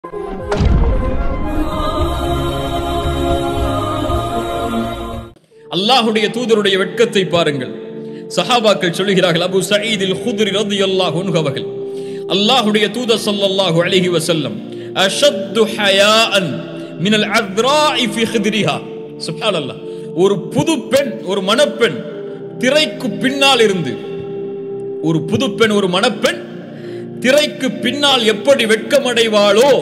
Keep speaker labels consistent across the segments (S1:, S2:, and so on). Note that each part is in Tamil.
S1: அல்லாஹுடைய தூதருடைய வெட்கத்தை பாருங்கள் சஹாபாக்கள் சொல்லுகிறார்கள் அபு சயீதில் ஹுதுரி ரதியல்லாஹு அன்ஹு அவர்கள் அல்லாஹுடைய தூதர் ஸல்லல்லாஹு அலைஹி வஸல்லம் அஷத்து ஹயாஅன் மினல் அத்ராஇ ஃபி ஹித்ரிஹா சுப்ஹானல்லாஹ் ஒரு புது பெண் ஒரு மணப்பெண் திரைக்கு பின்னால் இருந்து ஒரு புது பெண் ஒரு மணப்பெண் திரைக்கு பின்னால் எப்படி வெட்கமடைவாளோ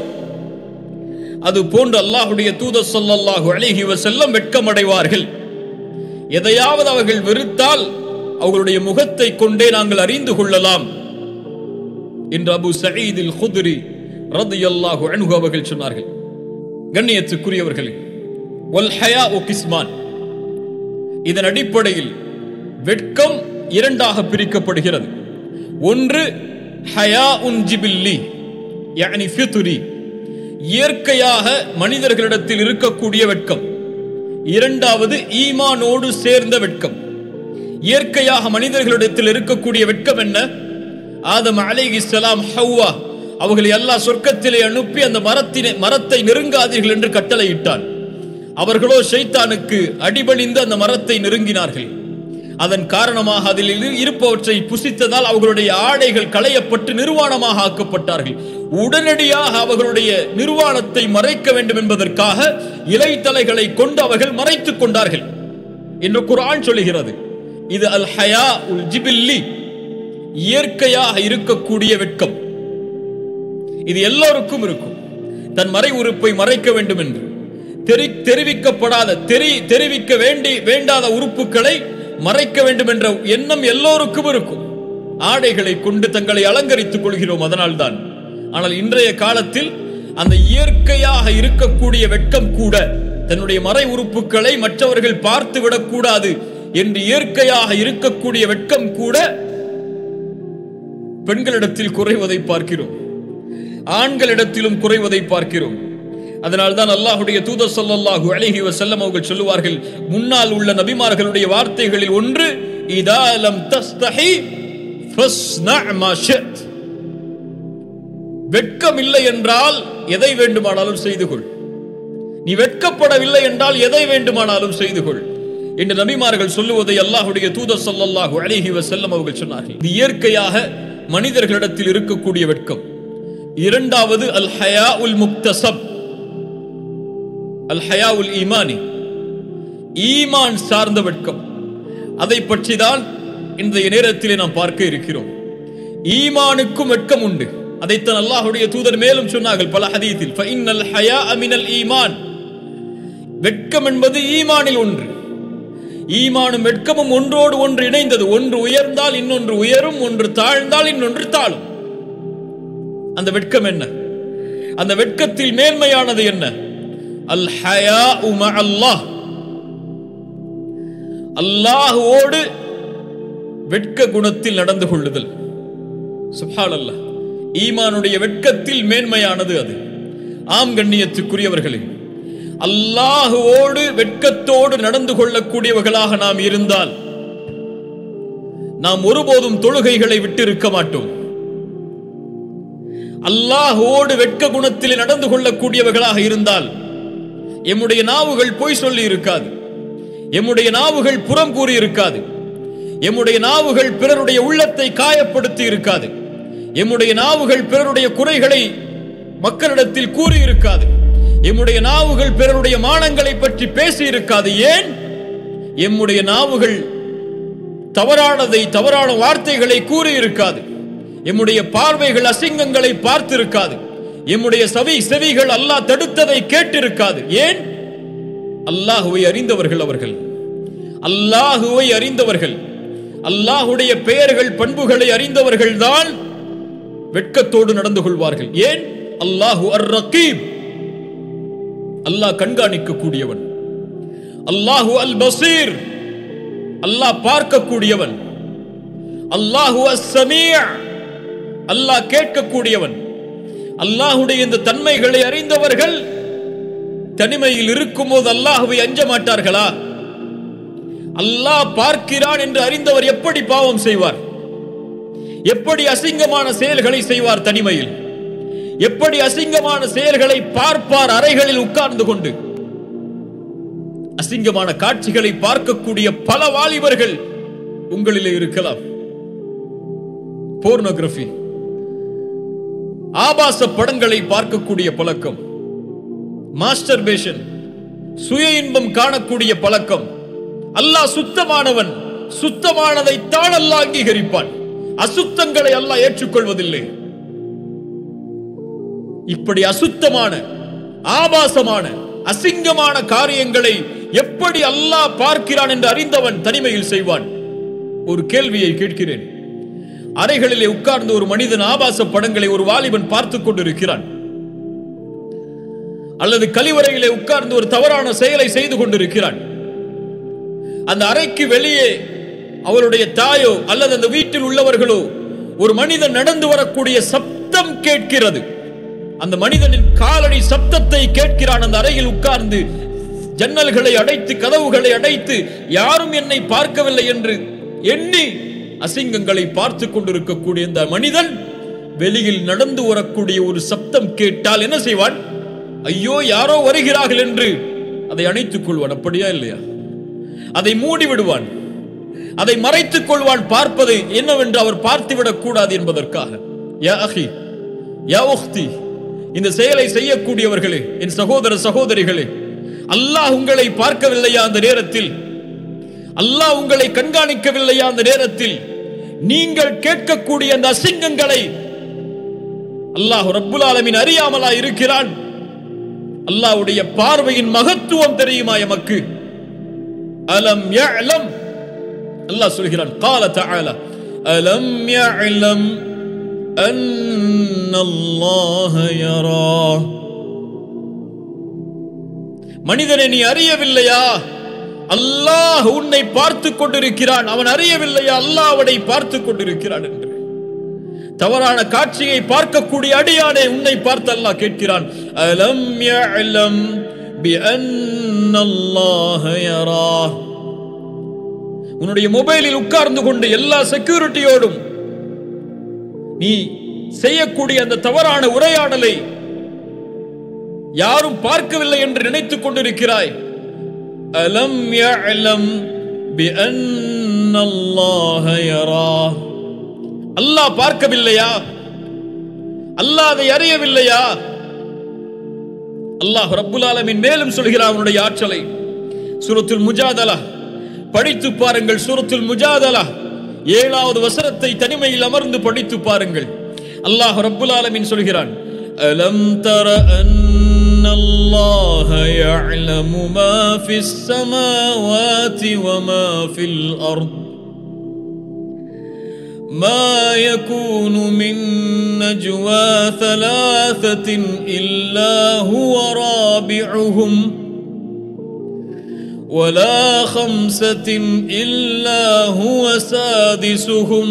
S1: அது போன்று அல்லாஹுடைய தூதர் ஸல்லல்லாஹு அலைஹி வஸல்லம் வெட்கமடைவார்கள் எதையாவது அவர்கள் வெறுத்தால் அவர்களுடைய முகத்தை கொண்டே நாங்கள் அறிந்து கொள்ளலாம் என்று அபு சயீதில் ஹுதுரி ரதியல்லாஹு அன்ஹு அவர்கள் சொன்னார்கள் கண்ணியத்துக்குரியவர்களே வல் ஹயா கிஸ்மான் இதன் அடிப்படையில் வெட்கம் இரண்டாக பிரிக்கப்படுகிறது ஒன்று ஹயா உன் ஜிபில்லி யானி ஃபித்ரி இயற்கையாக மனிதர்களிடத்தில் இருக்கக்கூடிய வெட்கம் இரண்டாவது ஈமானோடு சேர்ந்த வெட்கம் இயற்கையாக மனிதர்களிடத்தில் இருக்கக்கூடிய வெட்கம் என்ன ஆதம் அலைஹிஸ்ஸலாம் ஹவ்வா அவர்களை அல்லாஹ் சொர்க்கத்திலே அனுப்பி அந்த மரத்தினை மரத்தை நெருங்காதீர்கள் என்று கட்டளையிட்டான் அவர்களோ ஷைத்தானுக்கு அடிபணிந்து அந்த மரத்தை நெருங்கினார்கள் அதன் காரணமாக அதில் இரு- இருப்பவற்றை புசித்ததால் அவர்களுடைய ஆடைகள் களையப்பட்டு நிர்வாணமாக ஆக்கப்பட்டார்கள் உடனடியாக அவர்களுடைய நிர்வாணத்தை மறைக்க வேண்டும் என்பதற்காக இலைத்தலைகளை கொண்டு அவர்கள் மறைத்துக் கொண்டார்கள் என்று குர்ஆன் சொல்லுகிறது இது அல் ஹயா உல் ஜிபில்லி இயற்கையாக இருக்கக்கூடிய வெட்கம் இது எல்லோருக்கும் இருக்கும் தன் மறை உறுப்பை மறைக்க வேண்டும் என்று தெரி தெரிவிக்கப்படாத தெரி தெரிவிக்க வேண்டி வேண்டாத உறுப்புகளை மறைக்க வேண்டும் என்ற எண்ணம் எல்லோருக்கும் இருக்கும் ஆடைகளை கொண்டு தங்களை அலங்கரித்துக் கொள்கிறோம் அதனால்தான் ஆனால் இன்றைய காலத்தில் அந்த இயற்கையாக இருக்கக்கூடிய வெட்கம் கூட தன்னுடைய மறை உறுப்புகளை மற்றவர்கள் பார்த்து விடக்கூடாது என்று இயற்கையாக இருக்கக்கூடிய வெட்கம் கூட பெண்களிடத்தில் குறைவதை பார்க்கிறோம் ஆண்களிடத்திலும் குறைவதை பார்க்கிறோம் அதனால்தான் அல்லாஹுடைய தூதர் ஸல்லல்லாஹு அலைஹி வஸல்லம் அவர்கள் சொல்லுவார்கள் முன்னால் உள்ள நபிமார்களுடைய வார்த்தைகளில் ஒன்று இதா லம் தஸ்தஹி ஃபஸ்ன' மா ஷி't வெட்கம் இல்லை என்றால் எதை வேண்டுமானாலும் செய்து கொள் நீ வெட்கப்படவில்லை என்றால் எதை வேண்டுமானாலும் செய்து கொள் என்று நபிமார்கள் சொல்லுவதை அல்லாஹுடைய தூதர் ஸல்லல்லாஹு அலைஹி வஸல்லம் அவர்கள் சொன்னார்கள் இது இயற்கையாக மனிதர்களிடத்தில் இருக்கக்கூடிய வெட்கம் இரண்டாவது அல் ஹயா உல் முக்தசப் அல் ஹயா உல் ஈமானி ஈமான் சார்ந்த வெட்கம் அதை பற்றி தான் இன்றைய நேரத்திலே நாம் பார்க்க இருக்கிறோம் ஈமானுக்கும் வெட்கம் உண்டு அதைத்தான் அல்லாஹுடைய தூதர் மேலும் சொன்னார்கள் பல ஹதீத்தில் ஃபஇன்னல் ஹயா மினல் ஈமான் வெட்கம் என்பது ஈமானில் ஒன்று ஈமானும் வெட்கமும் ஒன்றோடு ஒன்று இணைந்தது ஒன்று உயர்ந்தால் இன்னொன்று உயரும் ஒன்று தாழ்ந்தால் இன்னொன்று தாழும் அந்த வெட்கம் என்ன அந்த வெட்கத்தில் மேன்மையானது என்ன அல் ஹயா அல்லாஹ் அல்லாஹுவோடு வெட்க குணத்தில் நடந்து கொள்ளுதல் சுப்ஹான் அல்லாஹ் ஈமானுடைய வெட்கத்தில் மேன்மையானது அது ஆம் கண்ணியத்துக்குரியவர்களே அல்லாஹுவோடு வெட்கத்தோடு நடந்து கொள்ளக்கூடியவர்களாக நாம் இருந்தால் நாம் ஒருபோதும் தொழுகைகளை விட்டு இருக்க மாட்டோம் அல்லாஹோடு வெட்க குணத்திலே நடந்து கொள்ளக்கூடியவர்களாக இருந்தால் எம்முடைய நாவுகள் பொய் சொல்லி இருக்காது எம்முடைய நாவுகள் புறம் கூறி இருக்காது எம்முடைய நாவுகள் பிறருடைய உள்ளத்தை காயப்படுத்தி இருக்காது எம்முடைய நாவுகள் பிறருடைய குறைகளை மக்களிடத்தில் கூறி இருக்காது எம்முடைய நாவுகள் பிறருடைய மானங்களை பற்றி பேசி இருக்காது ஏன் எம்முடைய நாவுகள் தவறானதை தவறான வார்த்தைகளை கூறி இருக்காது எம்முடைய பார்வைகள் அசிங்கங்களை பார்த்திருக்காது எம்முடைய செவி செவிகள் அல்லாஹ் தடுத்ததை கேட்டிருக்காது ஏன் அல்லாஹுவை அறிந்தவர்கள் அவர்கள் அல்லாஹுவை அறிந்தவர்கள் அல்லாஹுடைய பெயர்கள் பண்புகளை அறிந்தவர்கள் தான் வெட்கத்தோடு நடந்து கொள்வார்கள் ஏன் அல்லாஹு அர் ரகீப் அல்லாஹ் கண்காணிக்க கூடியவன் அல்லாஹு அல் பசீர் அல்லாஹ் பார்க்கக்கூடியவன் அல்லாஹு அஸ் சமீஅ அல்லாஹ் கேட்கக்கூடியவன் அல்லாஹுடைய இந்த தன்மைகளை அறிந்தவர்கள் தனிமையில் இருக்கும்போது அல்லாஹுவை அஞ்ச மாட்டார்களா அல்லாஹ் பார்க்கிறான் என்று அறிந்தவர் எப்படி பாவம் செய்வார் எப்படி அசிங்கமான செயல்களை செய்வார் தனிமையில் எப்படி அசிங்கமான செயல்களை பார்ப்பார் அறைகளில் உட்கார்ந்து கொண்டு அசிங்கமான காட்சிகளை பார்க்கக்கூடிய பல வாலிபர்கள் உங்களிலே இருக்கலாம் போர்னோகிராபி ஆபாச படங்களை பார்க்கக்கூடிய பழக்கம் மாஸ்டர்பேஷன் சுய இன்பம் காணக்கூடிய பழக்கம் அல்லாஹ் சுத்தமானவன் சுத்தமானதை தான் அல்லாஹ் அங்கீகரிப்பான் அசுத்தங்களை அல்லாஹ் ஏற்றுக்கொள்வதில்லை இப்படி அசுத்தமான ஆபாசமான அசிங்கமான காரியங்களை எப்படி அல்லாஹ் பார்க்கிறான் என்று அறிந்தவன் தனிமையில் செய்வான் ஒரு கேள்வியை கேட்கிறேன் அறைகளிலே உட்கார்ந்து ஒரு மனிதன் ஆபாச படங்களை ஒரு வாலிபன் பார்த்துக் கொண்டிருக்கிறான் அல்லது கழிவறையிலே உட்கார்ந்து ஒரு தவறான செயலை செய்து கொண்டிருக்கிறான் அந்த அறைக்கு வெளியே அவருடைய தாயோ அல்லது அந்த வீட்டில் உள்ளவர்களோ ஒரு மனிதன் நடந்து வரக்கூடிய சப்தம் கேட்கிறது அந்த மனிதனின் காலடி சப்தத்தை கேட்கிறான் அந்த அறையில் உட்கார்ந்து ஜன்னல்களை அடைத்து கதவுகளை அடைத்து யாரும் என்னை பார்க்கவில்லை என்று எண்ணி அசிங்கங்களை பார்த்து கொண்டிருக்கக்கூடிய இந்த மனிதன் வெளியில் நடந்து வரக்கூடிய ஒரு சப்தம் கேட்டால் என்ன செய்வான் ஐயோ யாரோ வருகிறார்கள் என்று அதை அணைத்துக் கொள்வான் அப்படியா இல்லையா அதை மூடி விடுவான் அதை மறைத்துக் கொள்வான் பார்ப்பது என்னவென்று அவர் பார்த்துவிடக் கூடாது என்பதற்காக யா அஹி யா உக்தி இந்த செயலை செய்யக்கூடியவர்களே என் சகோதர சகோதரிகளே அல்லாஹ் உங்களை பார்க்கவில்லையா அந்த நேரத்தில் அல்லாஹ் உங்களை கண்காணிக்கவில்லையா அந்த நேரத்தில் நீங்கள் கேட்கக்கூடிய அந்த அசிங்கங்களை அல்லாஹ் ரப்புல் ஆலமீன் அறியாமலா இருக்கிறான் அல்லாஹ்வுடைய பார்வையின் மகத்துவம் தெரியுமா எமக்கு அலம் யஅலம் அல்லாஹ் சொல்கிறான் قال تعالى அலம் யஅலம் أن الله يرى மனிதனை நீ அறியவில்லையா அல்லாஹ் உன்னை பார்த்து கொண்டிருக்கிறான் அவன் அறியவில்லையா அல்லாஹ் அவனை பார்த்து கொண்டிருக்கிறான் என்று தவறான காட்சியை பார்க்கக்கூடிய அடியானே உன்னை பார்த்து அல்லாஹ் கேட்கிறான் அலம் யஅலம் بأن الله يراه உன்னுடைய மொபைலில் உட்கார்ந்து கொண்டு எல்லா செக்யூரிட்டியோடும் நீ செய்யக்கூடிய அந்த தவறான உரையாடலை யாரும் பார்க்கவில்லை என்று நினைத்துக் கொண்டிருக்கிறாய் அலம் யஅலம் بأن الله يراه அல்லாஹ் பார்க்கவில்லையா அல்லாஹ் அதை அறியவில்லையா அல்லாஹ் ரப்புல் ஆலமீன் மேலும் சொல்கிறார் அவனுடைய ஆற்றலை சூரத்துல் முஜாதலா படித்து பாருங்கள் சூரத்துல் முஜாதலா ஏழாவது வசனத்தை தனிமையில் அமர்ந்து படித்து பாருங்கள் அல்லாஹ் ரப்புல் ஆலமீன் சொல்கிறான் அலம் தர أن الله يعلم ما في السماوات وما في الأرض ما يكون من نجوى ثلاثة إلا هو رابعهم ولا خمسة إلا هو سادسهم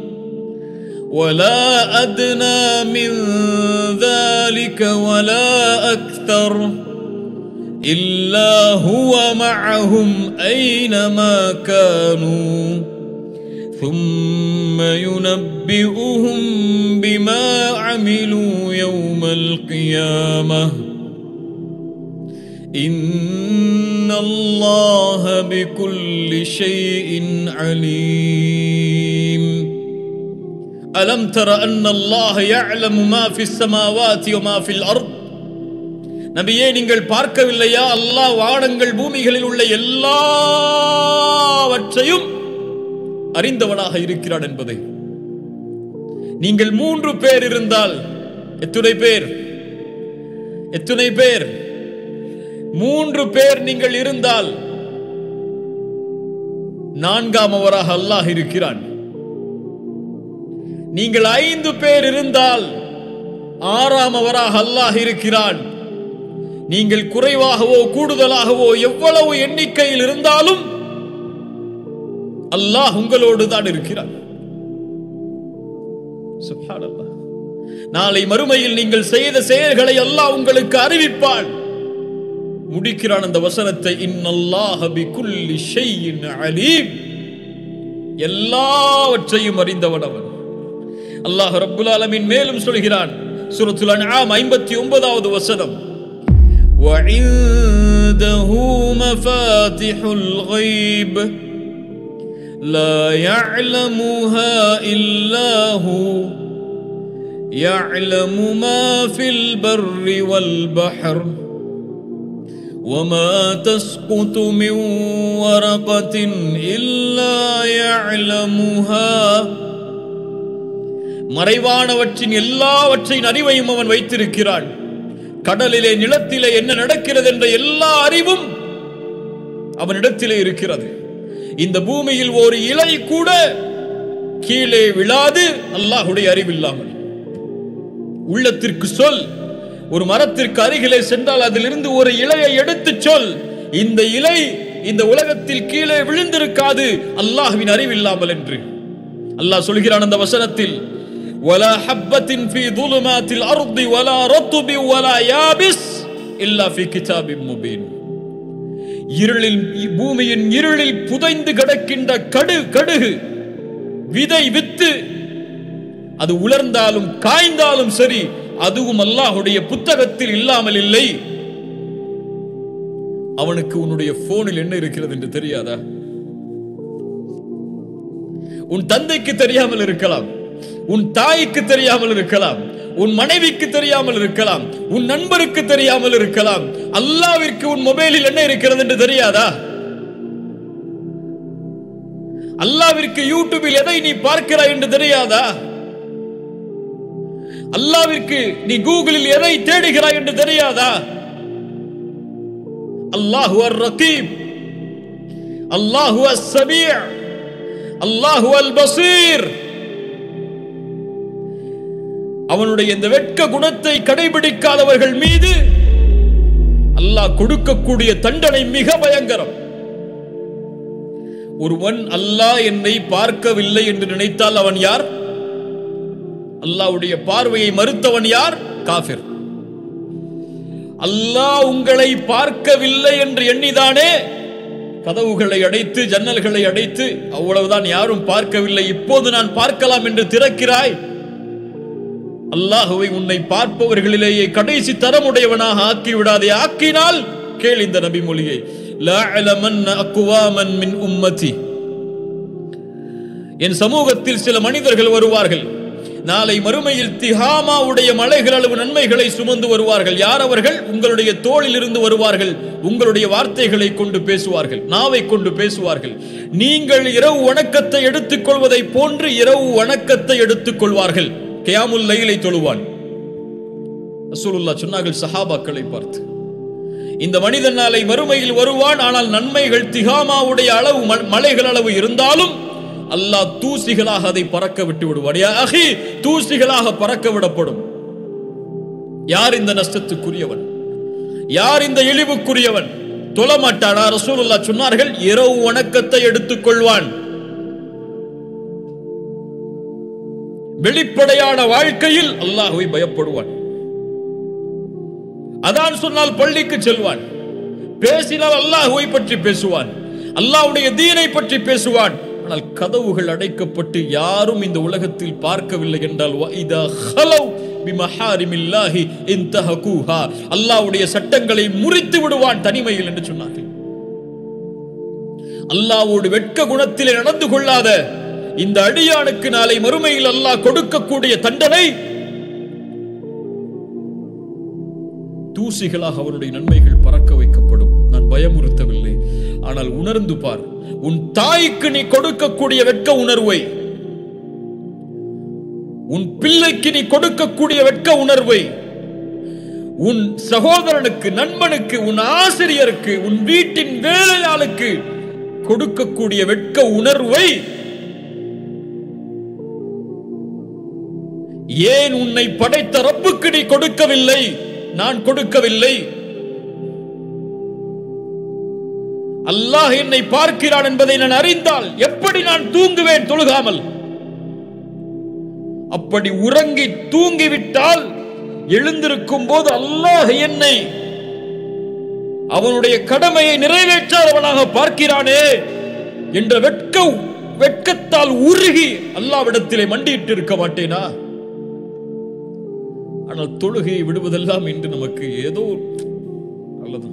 S1: ولا أدنى من ذلك ولا أكثر إلا هو معهم أينما كانوا ثم ينبئهم بما عملوا يوم القيامة إن الله بكل شيء عليم ألم تر أن الله يعلم ما في السماوات وما في الأرض நபியே நீங்கள் பார்க்கவில்லையா அல்லாஹ் வானங்கள் பூமிகளில் உள்ள எல்லாவற்றையும் அறிந்தவனாக இருக்கிறான் என்பதை நீங்கள் மூன்று பேர் இருந்தால் எத்துணை பேர் எத்துணை பேர் மூன்று பேர் நீங்கள் இருந்தால் நான்காம் அவராக அல்லாஹ் இருக்கிறான் நீங்கள் ஐந்து பேர் இருந்தால் ஆறாம் அவராக அல்லாஹ் இருக்கிறான் நீங்கள் குறைவாகவோ கூடுதலாகவோ எவ்வளவு எண்ணிக்கையில் இருந்தாலும் அல்லாஹ் உங்களோடு தான் இருக்கிறார் சுப்ஹானல்லாஹ். நாளை மறுமையில் நீங்கள் செய்த செயல்களை அல்லாஹ் உங்களுக்கு அறிவிப்பான் முடிக்கிறான் அந்த வசனத்தை இன்னல்லாஹ பிகுல்லி ஷைஇன் அலீம் எல்லாவற்றையும் அறிந்தவன் அவன் அல்லாஹ் ரப்புல் ஆலமீன் மேலும் சொல்கிறான் சூரத்துல் அன்ஆம் 59வது வசனம் وعنده مفاتح الغيب لا يعلمها إلا هو يعلم ما في البر والبحر وما تسقط من ورقة إلا يعلمها மறைவானவற்றின் எல்லாவற்றின் அறிவையும் அவன் வைத்திருக்கிறான் கடலிலே நிலத்திலே என்ன நடக்கிறது என்ற எல்லா அறிவும் அவனிடத்திலே இருக்கிறது இந்த பூமியில் ஒரு இலை கூட கீழே விழாது அல்லாஹுடைய அறிவில்லாமல் உள்ளத்திற்கு சொல் ஒரு மரத்திற்கு அருகிலே சென்றால் அதிலிருந்து ஒரு இலையை எடுத்துச் சொல் இந்த இலை இந்த உலகத்தில் கீழே விழுந்திருக்காது அல்லாஹ்வின் அறிவில்லாமல் என்று அல்லாஹ் சொல்கிறான் அந்த வசனத்தில் ولا حبة في ظلمات الأرض ولا رطب ولا يابس إلا في كتاب مبين இருளில் பூமியின் இருளில் புதைந்து கிடக்கின்ற கடு கடுகு விதை வித்து அது உலர்ந்தாலும் காய்ந்தாலும் சரி அதுவும் அல்லாஹுடைய புத்தகத்தில் இல்லாமல் இல்லை அவனுக்கு உன்னுடைய போனில் என்ன இருக்கிறது என்று தெரியாதா உன் தந்தைக்கு தெரியாமல் இருக்கலாம் உன் தாய்க்கு தெரியாமல் இருக்கலாம் உன் மனைவிக்கு தெரியாமல் இருக்கலாம் உன் நண்பருக்கு தெரியாமல் இருக்கலாம் அல்லாவிற்கு உன் மொபைலில் என்ன இருக்கிறது என்று தெரியாதா அல்லாவிற்கு யூடியூபில் எதை நீ பார்க்கிறாய் என்று தெரியாதா அல்லாவிற்கு நீ கூகுளில் எதை தேடுகிறாய் என்று தெரியாதா அல்லாஹு அர் ரகீப் அல்லாஹு அஸ் சமீஅ அல்லாஹு அல் பசீர் அவனுடைய இந்த வெட்க குணத்தை கடைபிடிக்காதவர்கள் மீது அல்லாஹ் கொடுக்கக்கூடிய தண்டனை மிக பயங்கரம் ஒருவன் அல்லாஹ் என்னை பார்க்கவில்லை என்று நினைத்தால் அவன் யார் அல்லாஹ்வுடைய பார்வையை மறுத்தவன் யார் காஃபிர் அல்லாஹ் உங்களை பார்க்கவில்லை என்று எண்ணிதானே கதவுகளை அடைத்து ஜன்னல்களை அடைத்து அவ்வளவுதான் யாரும் பார்க்கவில்லை இப்போது நான் பார்க்கலாம் என்று திறக்கிறாய் அல்லாஹுவை உன்னை பார்ப்பவர்களிலேயே கடைசி தரமுடையவனாக ஆக்கி விடாதே ஆக்கினால் கேள் இந்த நபி மொழியை மின் உம்மதி என் சமூகத்தில் சில மனிதர்கள் வருவார்கள் நாளை மறுமையில் திஹாமாவுடைய மலைகள் அளவு நன்மைகளை சுமந்து வருவார்கள் யார் அவர்கள் உங்களுடைய தோளில் இருந்து வருவார்கள் உங்களுடைய வார்த்தைகளை கொண்டு பேசுவார்கள் நாவை கொண்டு பேசுவார்கள் நீங்கள் இரவு வணக்கத்தை எடுத்துக் கொள்வதை போன்று இரவு வணக்கத்தை எடுத்துக் கொள்வார்கள் கியாமுல் லைலை தொழுவான் ரசூலுல்லாஹ் சொன்னார்கள் சஹாபாக்களை பார்த்து இந்த மனிதன் நாளை மறுமையில் வருவான் ஆனால் நன்மைகள் திகாமாவுடைய அளவு மலைகள் அளவு இருந்தாலும் அல்லாஹ் தூசிகளாக அதை பறக்க விட்டு விடுவான் யா அஹி தூசிகளாக பறக்க விடப்படும் யார் இந்த நஷ்டத்துக்குரியவன் யார் இந்த இழிவுக்குரியவன் தொழமாட்டானா ரசூலுல்லா சொன்னார்கள் இரவு வணக்கத்தை எடுத்துக் கொள்வான் வெளிப்படையான வாழ்க்கையில் அல்லாஹுவை பயப்படுவான் அதான் சொன்னால் பள்ளிக்கு செல்வான் பேசினால் அல்லாஹுவை பற்றி பேசுவான் அல்லாஹ்வுடைய தீனை பற்றி பேசுவான் ஆனால் கதவுகள் அடைக்கப்பட்டு யாரும் இந்த உலகத்தில் பார்க்கவில்லை என்றால் இதா ஹலவ் பிமஹாரிமில்லாஹி இன்தஹகுஹா அல்லாஹ்வுடைய சட்டங்களை முறித்து விடுவான் தனிமையில் என்று சொன்னார்கள் அல்லாஹ்வோடு வெட்க குணத்திலே நடந்து கொள்ளாத இந்த அடியானுக்கு நாளை மறுமையில் அல்லாஹ் கொடுக்கக்கூடிய தண்டனை தூசிகளாக அவருடைய நன்மைகள் பறக்க வைக்கப்படும் நான் பயமுறுத்தவில்லை ஆனால் உணர்ந்து பார் உன் தாய்க்கு நீ கொடுக்கக்கூடிய வெட்க உணர்வை உன் பிள்ளைக்கு நீ கொடுக்கக்கூடிய வெட்க உணர்வை உன் சகோதரனுக்கு நண்பனுக்கு உன் ஆசிரியருக்கு உன் வீட்டின் வேலையாளுக்கு கொடுக்கக்கூடிய வெட்க உணர்வை ஏன் உன்னை படைத்த ரப்புக்கு நீ கொடுக்கவில்லை நான் கொடுக்கவில்லை அல்லாஹ் என்னை பார்க்கிறான் என்பதை நான் அறிந்தால் எப்படி நான் தூங்குவேன் தொழுகாமல் அப்படி உறங்கி தூங்கிவிட்டால் எழுந்திருக்கும் போது அல்லாஹ் என்னை அவனுடைய கடமையை நிறைவேற்றாதவனாக பார்க்கிறானே என்ற வெட்க வெட்கத்தால் உருகி அல்லாவிடத்திலே மண்டியிட்டு இருக்க மாட்டேனா ஆனால் தொழுகையை விடுவதெல்லாம் இன்று நமக்கு ஏதோ நல்லது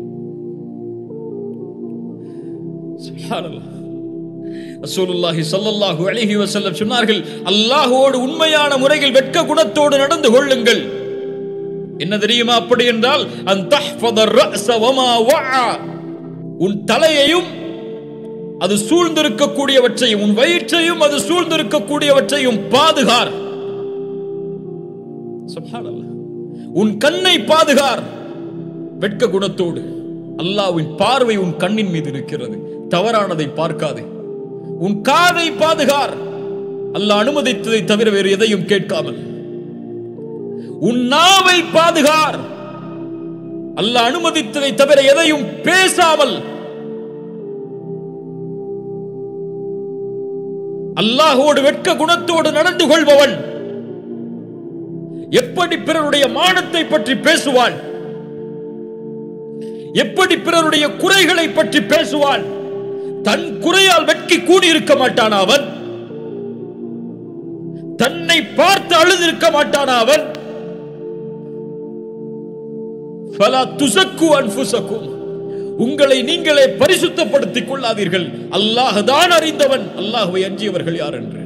S1: சுப்ஹானல்லாஹ். ரசூலுல்லாஹி ஸல்லல்லாஹு அலைஹி வஸல்லம் சொன்னார்கள் அல்லாஹ்வோடு உண்மையான முறையில் வெட்க குணத்தோடு நடந்து கொள்ளுங்கள் என்ன தெரியுமா அப்படி என்றால் அன் தஹ்ஃபத الرأس وما وعى உன் தலையையும் அது சூழ்ந்திருக்கக்கூடியவற்றையும் உன் வயிற்றையும் அது சூழ்ந்திருக்கக்கூடியவற்றையும் பாதுகார் சுப்ஹானல்லாஹ். உன் கண்ணை பாதுகார் வெட்க குணத்தோடு அல்லாஹ்வின் பார்வை உன் கண்ணின் மீது இருக்கிறது தவறானதை பார்க்காதே உன் காதை பாதுகார் அல்லாஹ் அனுமதித்ததை தவிர வேறு எதையும் கேட்காமல் உன் நாவை பாதுகார் அல்லாஹ் அனுமதித்ததை தவிர எதையும் பேசாமல் அல்லாஹோடு வெட்க குணத்தோடு நடந்து கொள்பவன் எப்படி பிறருடைய மானத்தை பற்றி பேசுவான் எப்படி பிறருடைய குறைகளை பற்றி பேசுவான் தன் குறையால் வெட்கி கூடியிருக்க மாட்டான் அவன் தன்னை பார்த்து அழுதிருக்க மாட்டான் அவன் ஃபலா துசக்கு அன்ஃபுசக்கும் உங்களை நீங்களே பரிசுத்தப்படுத்திக் கொள்ளாதீர்கள் அல்லாஹ் தான் அறிந்தவன் அல்லாஹ்வை அஞ்சியவர்கள் யார் என்று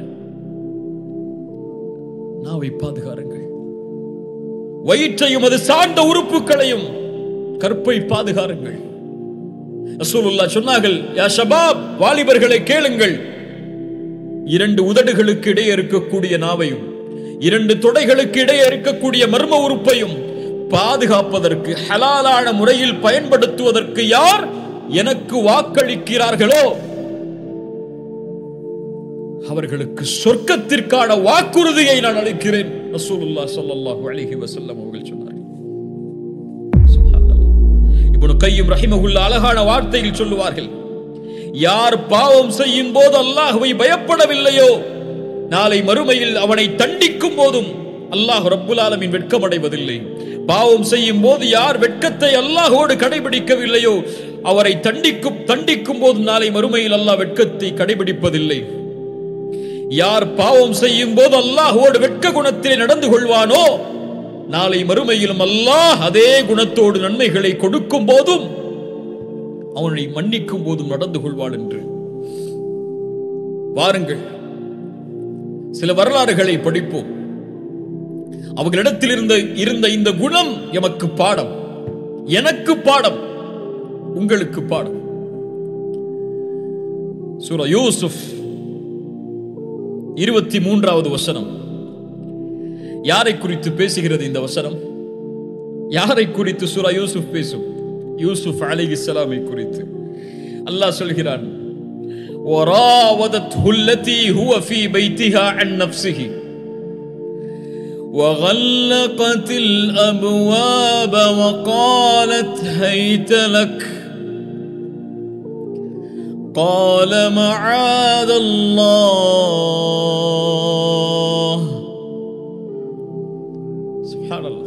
S1: நாவை பாதுகாருங்கள் வயிற்றையும் அது சார்ந்த உறுப்புகளையும் கற்பை பாதுகாருங்கள் ரசூலுல்லாஹ் சொன்னார்கள் யா ஷபாப் வாலிபர்களை கேளுங்கள் இரண்டு உதடுகளுக்கு இடையே இருக்கக்கூடிய நாவையும் இரண்டு தொடைகளுக்கு இடையே இருக்கக்கூடிய மர்ம உறுப்பையும் பாதுகாப்பதற்கு ஹலாலான முறையில் பயன்படுத்துவதற்கு யார் எனக்கு வாக்களிக்கிறார்களோ அவர்களுக்கு சொர்க்கத்திற்கான வாக்குறுதியை நான் அளிக்கிறேன் ரசூலுல்லாஹ் ஸல்லல்லாஹு அலைஹி வஸல்லம் அவர்கள் சொன்னார்கள் சுப்ஹானல்லாஹ். இப்னு கையும் ரஹிமஹுல்லா அழகான வார்த்தையில் சொல்லுவார்கள் யார் பாவம் செய்யும் போது அல்லாஹ்வை பயப்படவில்லையோ நாளை மறுமையில் அவனை தண்டிக்கும் போதும் அல்லாஹ் ரப்புல் ஆலமீன் வெட்கமடைவதில்லை பாவம் செய்யும் போது யார் வெட்கத்தை அல்லாஹோடு கடைபிடிக்கவில்லையோ அவரை தண்டிக்கும் தண்டிக்கும் போது நாளை மறுமையில் அல்லாஹ் வெட்கத்தை கடைபிடிப்பதில்லை யார் பாவம் செய்யும் போது அல்லாஹோடு வெட்க குணத்திலே நடந்து கொள்வானோ நாளை மறுமையிலும் அல்லாஹ் அதே குணத்தோடு நன்மைகளை கொடுக்கும் போதும் அவனை மன்னிக்கும் போதும் நடந்து கொள்வான் என்று வாருங்கள் சில வரலாறுகளை படிப்போம் அவர்களிடத்தில் இருந்த இருந்த இந்த குணம் எமக்கு பாடம் எனக்கு பாடம் உங்களுக்கு பாடம் சூரா யூசுப் இருபத்தி மூன்றாவது வசனம் யாரை குறித்து பேசுகிறது இந்த வசனம் யாரை குறித்து சூரா யூசுப் பேசும் யூசுப் அலைஹிஸ்ஸலாமை குறித்து அல்லாஹ் சொல்கிறான் وراودته التي هو في بيتها عن نفسه وغلقت الابواب وقالت هيت لك قال معاذ الله سبحان الله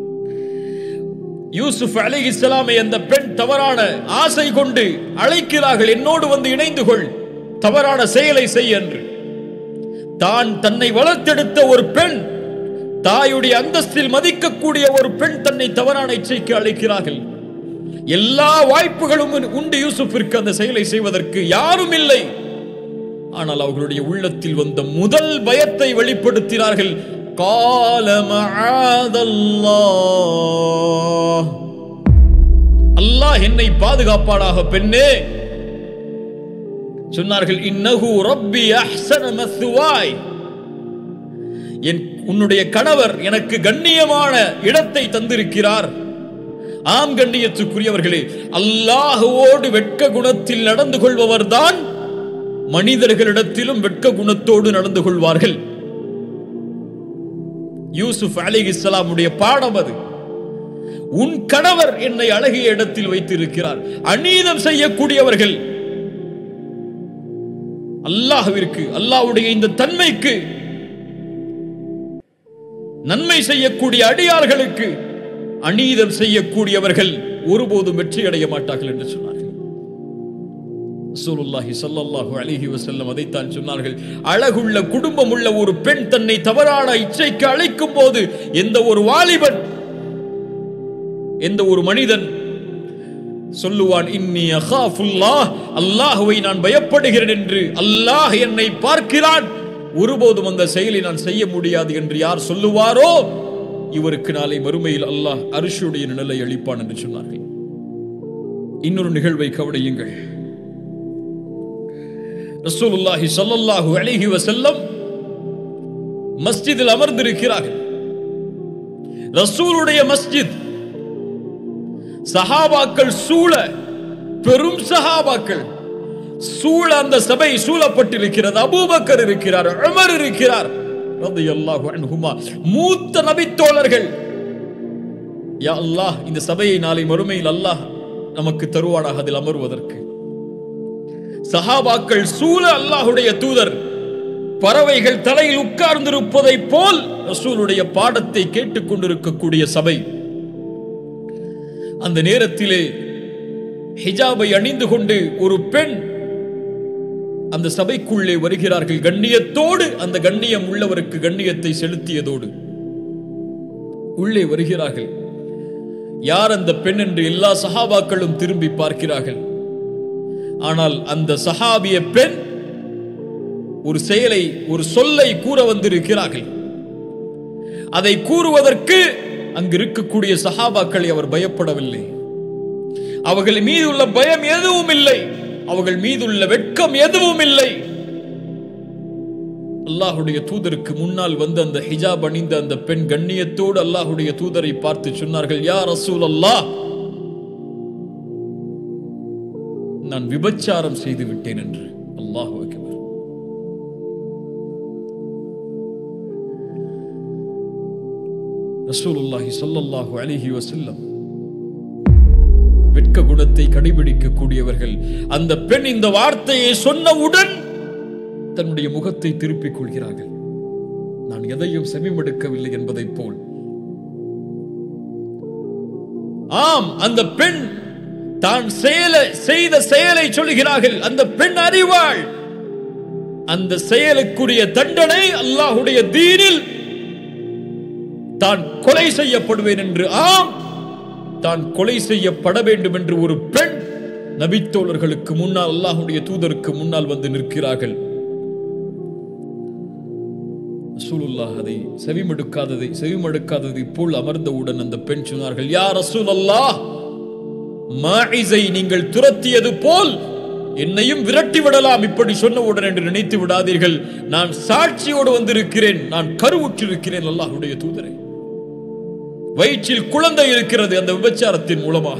S1: யூசுப் அலைஹிஸ்ஸலாமை அந்த பெண் தவறான ஆசை கொண்டு அழைக்கிறார்கள் என்னோடு வந்து இணைந்து கொள் தவறான செயலை செய் என்று தான் தன்னை வளர்த்தெடுத்த ஒரு பெண் தாயுடைய அந்தஸ்தில் மதிக்கக்கூடிய ஒரு பெண் தன்னை தவறான இச்சைக்கு அழைக்கிறார்கள் எல்லா வாய்ப்புகளும் உண்டு யூசுஃபிற்கு அந்த செயலை செய்வதற்கு யாரும் இல்லை ஆனால் அவர்களுடைய உள்ளத்தில் வந்த முதல் பயத்தை வெளிப்படுத்தினார்கள் கால மஆதல்லாஹ். அல்லாஹ் என்னை பாதுகாப்பாடாக பெண்ணே சொன்னார்கள் இன்னஹு ரப்பி அஹ்சன மத்வாய் என் உன்னுடைய கணவர் எனக்கு கண்ணியமான இடத்தை தந்திருக்கிறார் ஆம் கண்ணியத்துக்குரியவர்களே அல்லாஹுவோடு வெட்க குணத்தில் நடந்து கொள்பவர்தான் மனிதர்களிடத்திலும் வெட்க குணத்தோடு நடந்து கொள்வார்கள் யூசுப் அலிஹிஸ்லாமுடைய பாடம் அது உன் கணவர் என்னை அழகிய இடத்தில் வைத்திருக்கிறார் அநீதம் செய்யக்கூடியவர்கள் அல்லாஹ்விற்கு அல்லாஹ்வுடைய இந்த தன்மைக்கு நன்மை செய்யக்கூடிய அடியார்களுக்கு அநீதம் செய்யக்கூடியவர்கள் ஒருபோதும் வெற்றி அடைய மாட்டார்கள் என்று சொன்னார்கள் ரசூலுல்லாஹி ஸல்லல்லாஹு அலைஹி வஸல்லம் அதைத்தான் சொன்னார்கள் அழகுள்ள குடும்பம் உள்ள ஒரு பெண் தன்னை தவறான இச்சைக்கு அழைக்கும் போது எந்த ஒரு வாலிபன் எந்த ஒரு மனிதன் சொல்லுவான் இன்னி அகாஃபுல்லாஹ் அல்லாஹுவை நான் பயப்படுகிறேன் என்று அல்லாஹ் என்னை பார்க்கிறான் ஒருபோதும் அந்த செயலை நான் செய்ய முடியாது என்று யார் சொல்லுவாரோ இவருக்கு நாளை மறுமையில் அல்லாஹ் அரிசியுடைய நிழலை அளிப்பான் என்று சொன்னார்கள் இன்னொரு நிகழ்வை கவனியுங்கள் ரசூலுல்லாஹி ஸல்லல்லாஹு அலைஹி வஸல்லம் மஸ்ஜிதில் அமர்ந்திருக்கிறார்கள் ரசூலுடைய மஸ்ஜித் சஹாபாக்கள் சூழ பெரும் சஹாபாக்கள் சூழ அந்த சபை சூழப்பட்டிருக்கிறது அபூபக்கர் இருக்கிறார் உமர் இருக்கிறார் ரலியல்லாஹு அன்ஹுமா மூத்த நபித்தோழர்கள் யா அல்லாஹ் இந்த சபையை நாளை மறுமையில் அல்லாஹ் நமக்கு தருவானாக அதில் அமர்வதற்கு சஹாபாக்கள் சூழ அல்லாஹுடைய தூதர் பறவைகள் தலையில் உட்கார்ந்திருப்பதைப் போல் ரசூலுடைய பாடத்தை கேட்டுக்கொண்டிருக்கக்கூடிய சபை அந்த நேரத்திலே ஹிஜாபை அணிந்து கொண்டு ஒரு பெண் அந்த சபைக்குள்ளே வருகிறார்கள் கண்ணியத்தோடு அந்த கண்ணியம் உள்ளவருக்கு கண்ணியத்தை செலுத்தியதோடு உள்ளே வருகிறார்கள் யார் அந்த பெண் என்று எல்லா சஹாபாக்களும் திரும்பி பார்க்கிறார்கள் ஆனால் அந்த சஹாபிய பெண் ஒரு செயலை ஒரு சொல்லை கூற வந்திருக்கிறார்கள் அதை கூறுவதற்கு அங்கு இருக்கக்கூடிய சஹாபாக்களை அவர் பயப்படவில்லை அவர்கள் மீது உள்ள பயம் எதுவும் இல்லை அவர்கள் மீதுள்ள வெட்கம் எதுவும் இல்லை அல்லாஹுடைய தூதருக்கு முன்னால் வந்து அந்த ஹிஜாப் அணிந்த அந்த பெண் கண்ணியத்தோடு அல்லாஹுடைய தூதரை பார்த்து சொன்னார்கள் யா ரசூல் அல்லாஹ் நான் விபச்சாரம் செய்து விட்டேன் என்று அல்லாஹ் அக்பர் ரசூலுல்லாஹி ஸல்லல்லாஹு அலைஹி வஸல்லம் வெட்க குணத்தை கடைபிடிக்கக்கூடியவர்கள் அந்த பெண் இந்த வார்த்தையை சொன்னவுடன் தன்னுடைய முகத்தை திருப்பிக் கொள்கிறார்கள் நான் எதையும் செவிமடுக்கவில்லை என்பதைப் போல் ஆம் அந்த பெண் தான் செயல செய்த செயலை சொல்கிறார்கள் அந்த பெண் அறிவாள் அந்த செயலுக்குரிய தண்டனை அல்லாஹுடைய தீனில் தான் கொலை செய்யப்படுவேன் என்று ஆம் தான் கொலை செய்யப்பட வேண்டும் என்று ஒரு பெண் நபித்தோழர்களுக்கு முன்னால் அல்லாஹுடைய தூதருக்கு முன்னால் வந்து நிற்கிறார்கள் ரசூலுல்லாஹ் அதை செவிமடுக்காததை செவிமடுக்காததை போல் அமர்ந்தவுடன் அந்த பெண் சொன்னார்கள் யார் ரசூல் அல்லாஹ் மாஇஸை நீங்கள் துரத்தியது போல் என்னையும் விரட்டி விடலாம் இப்படி சொன்னவுடன் என்று நினைத்து விடாதீர்கள் நான் சாட்சியோடு வந்திருக்கிறேன் நான் கருவுற்றிருக்கிறேன் அல்லாஹுடைய தூதரை வயிற்றில் குழந்தை இருக்கிறது அந்த விபச்சாரத்தின் மூலமாக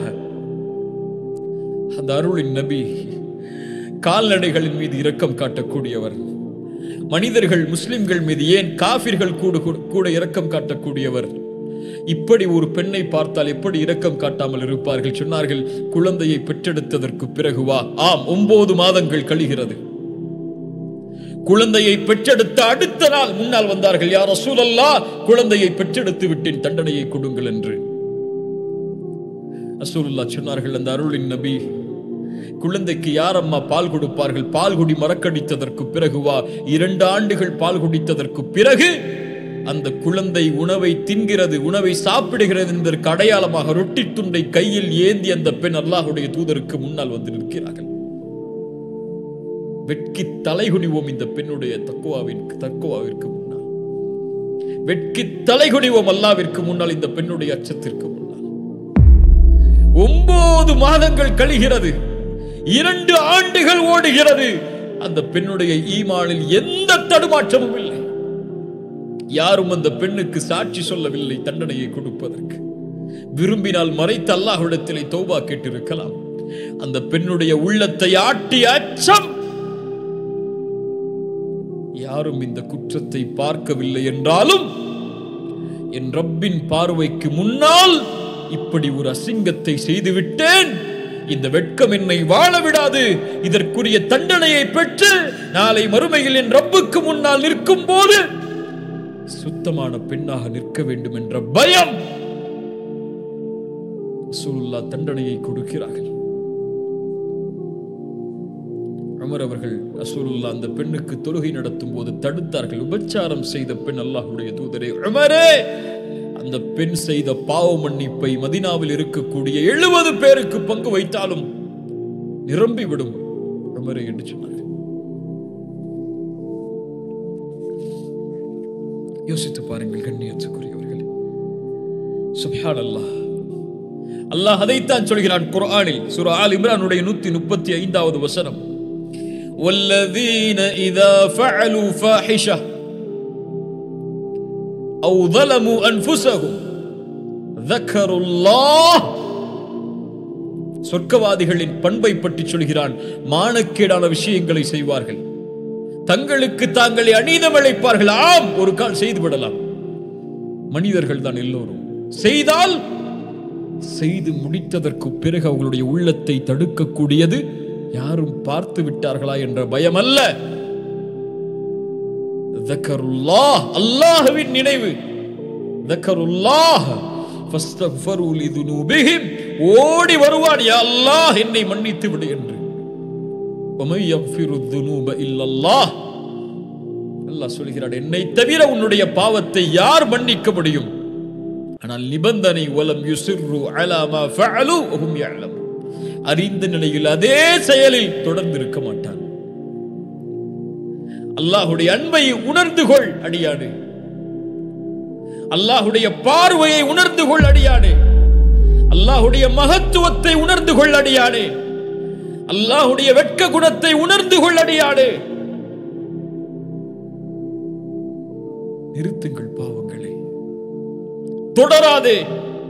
S1: அந்த அருளின் நபி கால்நடைகளின் மீது இரக்கம் காட்டக்கூடியவர் மனிதர்கள் முஸ்லிம்கள் மீது ஏன் காபிர்கள் கூட கூட இரக்கம் காட்டக்கூடியவர் இப்படி ஒரு பெண்ணை பார்த்தால் எப்படி இரக்கம் காட்டாமல் இருப்பார்கள் சொன்னார்கள் குழந்தையை பெற்றெடுத்ததற்கு பிறகு வா ஆம் ஒன்பது மாதங்கள் கழிகிறது குழந்தையை பெற்றெடுத்த அடுத்த நாள் முன்னால் வந்தார்கள் யார் ரசூலல்லா குழந்தையை பெற்றெடுத்து விட்டேன் தண்டனையை கொடுங்கள் என்று ரசூலுல்லா சொன்னார்கள் அந்த அருளின் நபி குழந்தைக்கு யார் அம்மா பால் கொடுப்பார்கள் பால் குடி மறக்கடித்ததற்கு பிறகு வா இரண்டு ஆண்டுகள் பால் குடித்ததற்கு பிறகு அந்த குழந்தை உணவை தின்கிறது உணவை சாப்பிடுகிறது என்பதற்கு அடையாளமாக ரொட்டி துண்டை கையில் ஏந்தி அந்த பெண் அல்லாஹுடைய தூதருக்கு முன்னால் வந்து நிற்கிறார்கள் வெட்கி தலைகுனிவோம் இந்த பெண்ணுடைய தக்குவாவின் தக்குவாவிற்கு முன்னால் வெட்கி தலைகுனிவோம் அல்லாவிற்கு முன்னால் இந்த பெண்ணுடைய அச்சத்திற்கு முன்னால் ஒன்பது மாதங்கள் கழிகிறது இரண்டு ஆண்டுகள் ஓடுகிறது அந்த பெண்ணுடைய ஈமானில் எந்த தடுமாற்றமும் இல்லை யாரும் அந்த பெண்ணுக்கு சாட்சி சொல்லவில்லை தண்டனையை கொடுப்பதற்கு விரும்பினால் மறைத்து அல்லாஹ்விடத்திலே தௌபா கேட்டிருக்கலாம் அந்த பெண்ணுடைய உள்ளத்தை ஆட்டிய அச்சம் யாரும் இந்த குற்றத்தை பார்க்கவில்லை என்றாலும் என் ரப்பின் பார்வைக்கு முன்னால் இப்படி ஒரு அசிங்கத்தை செய்துவிட்டேன் இந்த வெட்கம் என்னை வாழ விடாது இதற்குரிய தண்டனையை பெற்று நாளை மறுமையில் என் ரப்புக்கு முன்னால் நிற்கும் போது சுத்தமான பெண்ணாக நிற்க வேண்டும் என்ற பயம் ரசூலுல்லாஹ் தண்டனையை கொடுக்கிறார்கள் உமர் அவர்கள் ரசூலுல்லாஹ் அந்த பெண்ணுக்கு தொழுகை நடத்தும் போது தடுத்தார்கள் உபச்சாரம் செய்த பெண் அல்லாஹ்வுடைய தூதரே உமரே அந்த பெண் செய்த பாவ மன்னிப்பை மதினாவில் இருக்கக்கூடிய எழுபது பேருக்கு பங்கு வைத்தாலும் நிரம்பி விடும் உமரே என்று சொன்னார்கள் யோசித்து பாருங்கள் கண்ணியத்துக்குரியவர்களே சுப்ஹான் அல்லாஹ் அல்லாஹ் அதைத்தான் சொல்கிறான் குர்ஆனில் சூரா ஆல் இம்ரானுடைய நூத்தி முப்பத்தி ஐந்தாவது வசனம் والذين إذا فعلوا فاحشة أو ظلموا أنفسهم ذكروا الله சொர்க்கவாதிகளின் பண்பை பற்றி சொல்கிறான் மானக்கேடான விஷயங்களை செய்வார்கள் தங்களுக்கு தாங்களே அநீதம் இழைப்பார்கள் ஆம் ஒரு கால் செய்து விடலாம் மனிதர்கள் தான் எல்லோரும் செய்தால் செய்து முடித்ததற்கு பிறகு அவர்களுடைய உள்ளத்தை தடுக்கக்கூடியது யாரும் பார்த்து விட்டார்களா என்ற பயம் அல்ல ذكرullah அல்லாஹ்வின் நினைவு ذكرullah فاستغفروا لذنوبهم ஓடி வருவான் யா அல்லாஹ் என்னை மன்னித்து விடு என்று ومن يغفر الذنوب الا الله அல்லாஹ் சொல்கிறான் என்னை தவிர உன்னுடைய பாவத்தை யார் மன்னிக்க முடியும் ஆனால் நிபந்தனை வலம் யுசிர்ரு அலா மா ஃபஅலு வஹும் யஅலம் அறிந்த நிலையில் அதே செயலில் தொடர்ந்து இருக்க மாட்டான் அல்லாஹுடைய அன்பை உணர்ந்து கொள் அடியாடு அல்லாஹுடைய பார்வையை உணர்ந்து கொள் அடியாடு அல்லாஹுடைய மகத்துவத்தை உணர்ந்து கொள் அடியாடு அல்லாஹுடைய வெட்க குணத்தை உணர்ந்து கொள் அடியாடு நிறுத்துங்கள் பாவங்களை தொடராதே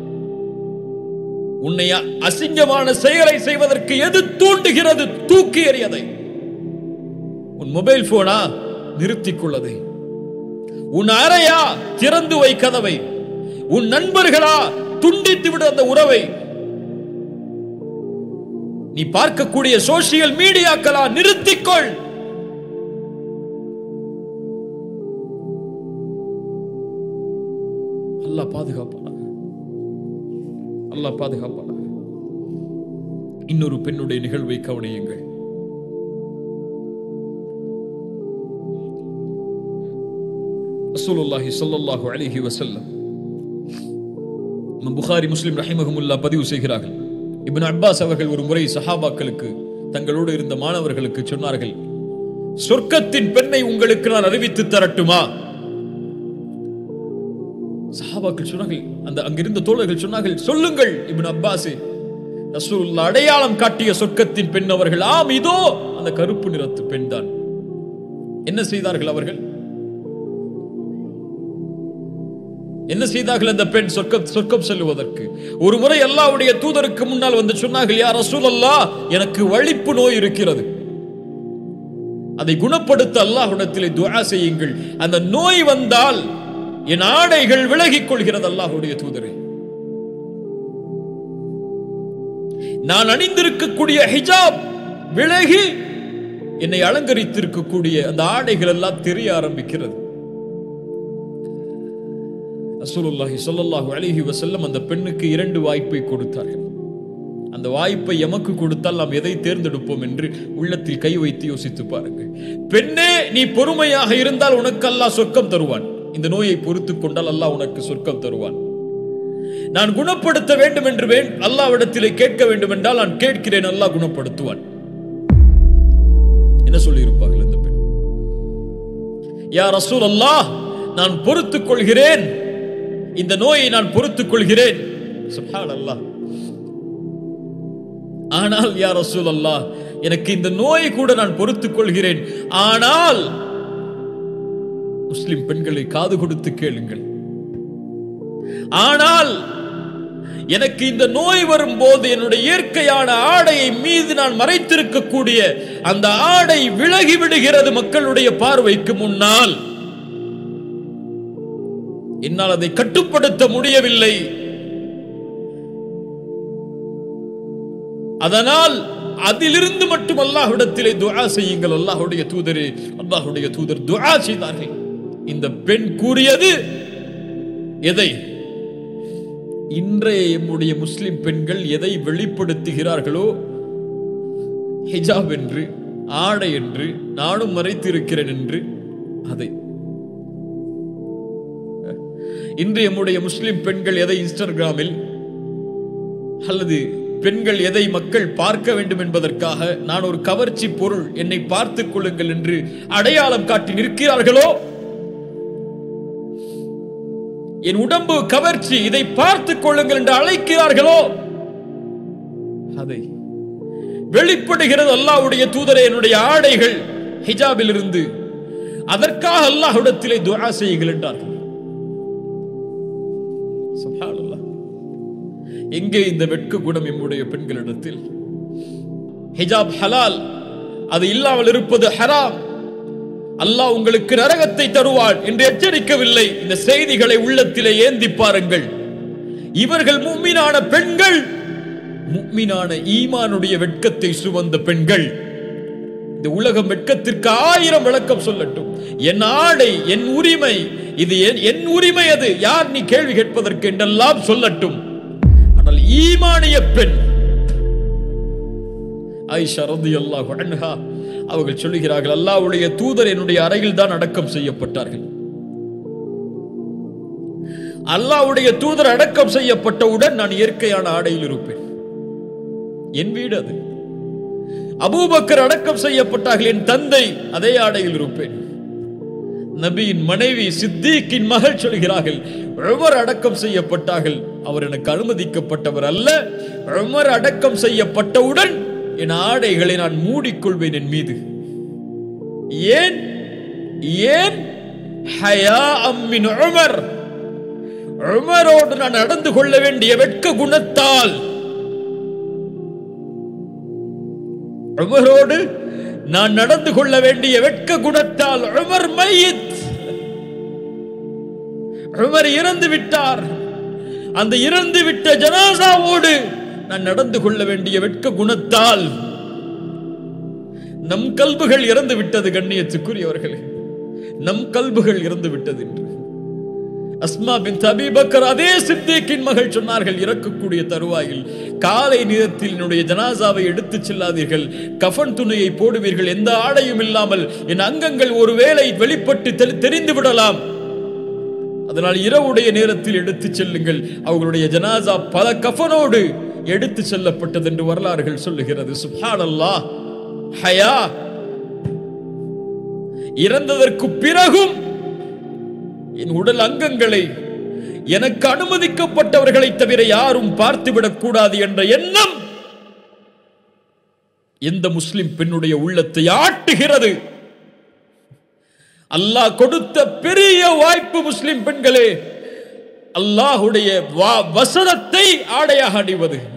S1: உன்னை அசிங்கமான செயலை செய்வதற்கு எது தூண்டுகிறது தூக்கி எறியதை உன் மொபைல் போனா நிறுத்திக் கொள்ளதை உன் அறையா திறந்து வை கதவை உன் நண்பர்களா துண்டித்து விடு அந்த உறவை நீ பார்க்கக்கூடிய சோசியல் மீடியாக்களா நிறுத்திக்கொள் அல்லாஹ் பாதுகாப்பானாக அல்லாஹ் பாதுகாப்பானாக இன்னொரு பெண்ணுடைய நிகழ்வை கவனியுங்கள் ரசூலுல்லாஹி ஸல்லல்லாஹு அலைஹி வஸல்லம் இமாம் புகாரி முஸ்லிம் ரஹிமஹுமுல்லா பதிவு செய்கிறார்கள் இப்னு அப்பாஸ் அவர்கள் ஒரு முறை சஹாபாக்களுக்கு தங்களோடு இருந்த மாணவர்களுக்கு சொன்னார்கள் சொர்க்கத்தின் பெண்ணை உங்களுக்கு நான் அறிவித்து தரட்டுமா சஹாபாக்கள் சொன்னார்கள் அந்த அங்கிருந்த தோழர்கள் சொன்னார்கள் சொல்லுங்கள் இப்னு அப்பாஸ் ரசூலுல்லா அடையாளம் காட்டிய சொர்க்கத்தின் பெண் அவர்கள் ஆம் இதோ அந்த கருப்பு நிறத்து பெண் தான் என்ன செய்தார்கள் அவர்கள் என்ன செய்தார்கள் அந்த பெண் சொர்க்கம் சொர்க்கம் செல்லுவதற்கு ஒரு முறை அல்லாவுடைய தூதருக்கு முன்னால் வந்து சொன்னார்கள் யார் ரசூல் அல்லாஹ் எனக்கு வலிப்பு நோய் இருக்கிறது அதை குணப்படுத்த அல்லாஹ்விடத்திலே துஆ செய்யுங்கள் அந்த நோய் வந்தால் என் ஆடைகள் விலகிக் கொள்கிறது அல்லாஹ்வுடைய தூதரே நான் அணிந்திருக்கக்கூடிய ஹிஜாப் விலகி என்னை அலங்கரித்திருக்கக்கூடிய அந்த ஆடைகள் எல்லாம் தெரிய ஆரம்பிக்கிறது ரசூலுல்லாஹி ஸல்லல்லாஹு அலைஹி வஸல்லம் அந்த பெண்ணுக்கு இரண்டு வாய்ப்பை கொடுத்தார்கள் அந்த வாய்ப்பை எமக்கு கொடுத்தால் நாம் எதை தேர்ந்தெடுப்போம் என்று உள்ளத்தில் கை வைத்து யோசித்து பாருங்கள் பெண்ணே நீ பொறுமையாக இருந்தால் உனக்கு அல்லாஹ் சொர்க்கம் தருவான் இந்த நோயை பொறுத்துக் கொண்டால் அல்லாஹ் உனக்கு சொர்க்கம் தருவான் நான் குணப்படுத்த வேண்டும் என்று வேண் அல்லாவிடத்திலே கேட்க வேண்டும் என்றால் நான் கேட்கிறேன் அல்லாஹ் குணப்படுத்துவான் என்ன சொல்லி இருப்பார்கள் இந்த பெண் யா ரசூல் அல்லாஹ் நான் பொறுத்துக் கொள்கிறேன் இந்த நோயை நான் பொறுத்துக் கொள்கிறேன் சுப்ஹான் அல்லாஹ் ஆனால் யா ரசூல் அல்லாஹ் எனக்கு இந்த நோயை கூட நான் பொறுத்துக் கொள்கிறேன் ஆனால் முஸ்லிம் பெண்களை காது கொடுத்து கேளுங்கள் ஆனால் எனக்கு இந்த நோய் வரும்போது என்னுடைய இயற்கையான ஆடையை மீது நான் மறைத்திருக்கக்கூடிய அந்த ஆடை விலகி விடுகிறது மக்களுடைய பார்வைக்கு முன்னால் என்னால் அதை கட்டுப்படுத்த முடியவில்லை அதனால் அதிலிருந்து மட்டும் அல்லாஹ்விடத்திலே துஆ செய்யுங்கள் அல்லாஹ்வுடைய தூதரே அல்லாஹ்வுடைய தூதர் துஆ செய்தார்கள் இந்த பெண் கூறியது எதை இன்றைய எம்முடைய முஸ்லிம் பெண்கள் எதை வெளிப்படுத்துகிறார்களோ ஹிஜாப் என்று ஆடை என்று நானும் மறைத்திருக்கிறேன் என்று அதை இன்று நம்முடைய முஸ்லிம் பெண்கள் எதை இன்ஸ்டாகிராமில் அல்லது பெண்கள் எதை மக்கள் பார்க்க வேண்டும் என்பதற்காக நான் ஒரு கவர்ச்சி பொருள் என்னை பார்த்துக் கொள்ளுங்கள் என்று அடையாளம் காட்டி நிற்கிறார்களோ என் உடம்பு கவர்ச்சி இதை பார்த்துக் கொள்ளுங்கள் என்று அழைக்கிறார்களோ அதை வெளிப்படுகிறது அல்லாஹ்வுடைய தூதரே என்னுடைய ஆடைகள் ஹிஜாபில் இருந்து அதற்காக அல்லாஹ்விடத்திலே துஆ செய்யுங்கள் என்றார்கள் சுப்ஹானல்லாஹ். எங்கே இந்த வெட்க குணம் எம்முடைய பெண்களிடத்தில் ஹிஜாப் ஹலால் அது இல்லாமல் இருப்பது ஹராம் அல்லாஹ் உங்களுக்கு நரகத்தை தருவான் என்று எச்சரிக்கவில்லை இந்த செய்திகளை உள்ளத்திலே ஏந்தி பாருங்கள் இவர்கள் மும்மினான பெண்கள் முக்மினான ஈமானுடைய வெட்கத்தை சுமந்த பெண்கள் இந்த உலகம் வெட்கத்திற்கு ஆயிரம் விளக்கம் சொல்லட்டும் என் ஆடை என் உரிமை இது என் என் உரிமை அது யார் நீ கேள்வி கேட்பதற்கு என்றெல்லாம் சொல்லட்டும் ஆனால் ஈமானிய பெண் ஆயிஷா ரலியல்லாஹு அன்ஹா அவர்கள் சொல்லுகிறார்கள் அல்லாஹ்வுடைய தூதர் என்னுடைய அறையில் தான் அடக்கம் செய்யப்பட்டார்கள் அல்லாஹ்வுடைய தூதர் அடக்கம் செய்யப்பட்டவுடன் நான் இயற்கையான ஆடையில் இருப்பேன் என் வீடு அது அபூபக்கர் அடக்கம் செய்யப்பட்டார்கள் என் தந்தை அதே ஆடையில் இருப்பேன் நபியின் மனைவி சித்திக்கின் மகள் சொல்கிறார்கள் உமர் அடக்கம் செய்யப்பட்டார்கள் அவர் எனக்கு அனுமதிக்கப்பட்டவர் அல்ல உமர் அடக்கம் செய்யப்பட்டவுடன் என் ஆடைகளை நான் மூடிக்கொள்வேன் என் மீது ஏன் ஏன் ஹயா அம்மின் உமர் உமரோடு நான் நடந்து கொள்ள வேண்டிய வெட்க குணத்தால் உமரோடு நான் நடந்து கொள்ள வேண்டிய வெட்க குணத்தால் உமர் மையித் உமர் இறந்து விட்டார் அந்த இறந்து விட்ட ஜனாசாவோடு நான் நடந்து கொள்ள வேண்டிய வெட்க குணத்தால் நம் கல்புகள் இறந்து விட்டது கண்ணியத்துக்குரியவர்களே நம் கல்புகள் இறந்து விட்டது என்று அஸ்மா பின் தபீபக்கர் அதே சித்திக்கின் மகள் சொன்னார்கள் இறக்கக்கூடிய தருவாயில் காலை நேரத்தில் என்னுடைய ஜனாசாவை எடுத்துச் செல்லாதீர்கள் கஃன் துணையை போடுவீர்கள் எந்த ஆடையும் இல்லாமல் என் அங்கங்கள் ஒருவேளை வெளிப்பட்டு தெரி- தெரிந்து விடலாம் அதனால் இரவுடைய நேரத்தில் எடுத்துச் செல்லுங்கள் அவர்களுடைய ஜனாசா பல கஃனோடு எடுத்து செல்லப்பட்டது என்று வரலாறுகள் சொல்லுகிறது சுப்ஹானல்லாஹ் ஹயா இறந்ததற்கு பிறகும் என் உடல் அங்கங்களை எனக்கு அனுமதிக்கப்பட்டவர்களை தவிர யாரும் பார்த்துவிடக் கூடாது என்ற எண்ணம் எந்த முஸ்லிம் பெண்ணுடைய உள்ளத்தை ஆட்டுகிறது அல்லாஹ் கொடுத்த பெரிய வாய்ப்பு முஸ்லிம் பெண்களே அல்லாஹுடைய வா- வசனத்தை ஆடையாக அணிவது